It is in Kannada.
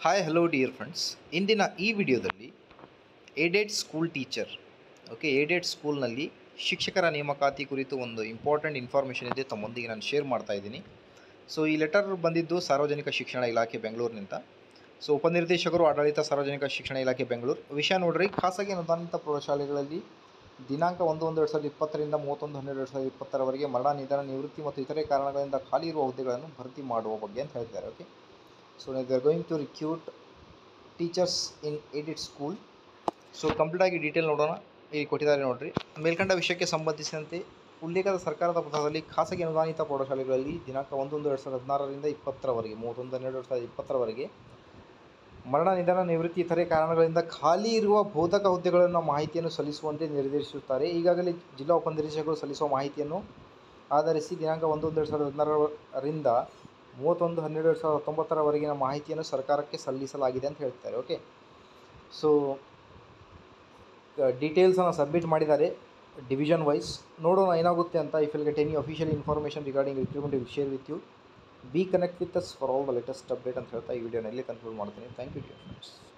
ಹಾಯ್ ಹಲೋ ಡಿಯರ್ ಫ್ರೆಂಡ್ಸ್ ಇಂದಿನ ಈ ವಿಡಿಯೋದಲ್ಲಿ aided school teacher okay aided ಸ್ಕೂಲ್ನಲ್ಲಿ ಶಿಕ್ಷಕರ ನೇಮಕಾತಿ ಕುರಿತು ಒಂದು ಇಂಪಾರ್ಟೆಂಟ್ ಇನ್ಫಾರ್ಮೇಷನ್ ಇದೆ ತಮ್ಮೊಂದಿಗೆ ನಾನು ಶೇರ್ ಮಾಡ್ತಾ ಇದ್ದೀನಿ ಸೊ ಈ ಲೆಟರ್ ಬಂದಿದ್ದು ಸಾರ್ವಜನಿಕ ಶಿಕ್ಷಣ ಇಲಾಖೆ ಬೆಂಗಳೂರಿನಿಂದ ಸೊ ಉಪನಿರ್ದೇಶಕರು ಆಡಳಿತ ಸಾರ್ವಜನಿಕ ಶಿಕ್ಷಣ ಇಲಾಖೆ ಬೆಂಗಳೂರು ವಿಷಯ ನೋಡ್ರಿ ಖಾಸಗಿ ಅನುದಾನಿತ ಪ್ರೌಢಶಾಲೆಗಳಲ್ಲಿ ದಿನಾಂಕ ಒಂದು ಒಂದು ಎರಡು ಸಾವಿರದ ಇಪ್ಪತ್ತರಿಂದ ಮೂವತ್ತೊಂದು ಹನ್ನೆರಡು ಎರಡು ಸಾವಿರದ ಇಪ್ಪತ್ತರವರೆಗೆ ಮರಣ ನಿಧನ ನಿವೃತ್ತಿ ಮತ್ತು ಇತರೆ ಕಾರಣಗಳಿಂದ ಖಾಲಿ ಇರುವ ಹುದ್ದೆಗಳನ್ನು ಭರ್ತಿ ಮಾಡುವ ಬಗ್ಗೆ ಅಂತ ಹೇಳ್ತಿದ್ದಾರೆ okay so they are going to recruit teachers in aided school so complete ಆಗಿ ಡೀಟೇಲ್ ನೋಡೋಣ ಇಲ್ಲಿ ಕೊಟ್ಟಿದ್ದಾರೆ ನೋಡ್ರಿ ಮೇಲ್ಕಂಡ ವಿಷಯಕ್ಕೆ ಸಂಬಂಧಿಸಿದಂತೆ ಉಲ್ಲೇಖದ ಸರ್ಕಾರದ ಪತ್ರದಲ್ಲಿ ಖಾಸಗಿ ಅನುದಾನಿತ ಪ್ರೌಢಶಾಲೆಗಳಲ್ಲಿ ದಿನಾಂಕ ಒಂದೊಂದು ಎರಡು ಸಾವಿರದ ಹದಿನಾರರಿಂದ ಇಪ್ಪತ್ತರವರೆಗೆ ಮೂವತ್ತೊಂದು ಹನ್ನೆರಡು ಎರಡು ಸಾವಿರದ ಇಪ್ಪತ್ತರವರೆಗೆ ಮರಣ ನಿಧನ ನಿವೃತ್ತಿ ಇತರೆ ಕಾರಣಗಳಿಂದ ಖಾಲಿ ಇರುವ ಬೋಧಕ ಹುದ್ದೆಗಳನ್ನು ಮಾಹಿತಿಯನ್ನು ಸಲ್ಲಿಸುವಂತೆ ನಿರ್ದೇಶಿಸುತ್ತಾರೆ ಈಗಾಗಲೇ ಜಿಲ್ಲಾ ಉಪನಿರ್ದೇಶಕರು ಸಲ್ಲಿಸುವ ಮಾಹಿತಿಯನ್ನು ಆಧರಿಸಿ ದಿನಾಂಕ ಒಂದೊಂದು ಎರಡು ಸಾವಿರದ ಹದಿನಾರರಿಂದ ಮೂವತ್ತೊಂದು ಹನ್ನೆರಡು ಎರಡು ಸಾವಿರದ ಹತ್ತೊಂಬತ್ತರವರೆಗಿನ ಮಾಹಿತಿಯನ್ನು ಸರ್ಕಾರಕ್ಕೆ ಸಲ್ಲಿಸಲಾಗಿದೆ ಅಂತ ಹೇಳ್ತಾರೆ ಓಕೆ ಸೊ ಡೀಟೇಲ್ಸನ್ನು ಸಬ್ಮಿಟ್ ಮಾಡಿದ್ದಾರೆ ಡಿವಿಷನ್ ವೈಸ್ ನೋಡೋಣ ಏನಾಗುತ್ತೆ ಅಂತ if will get any official information regarding recruitment will share with you be connect with us for all the latest update ಅಂತ ಹೇಳ್ತಾ ಈ ವಿಡಿಯೋನಲ್ಲಿ ಕನ್ಕ್ಲೂಡ್ ಮಾಡ್ತೀನಿ ಥ್ಯಾಂಕ್ ಯು ಡಿಯರ್ ಫ್ರೆಂಡ್ಸ್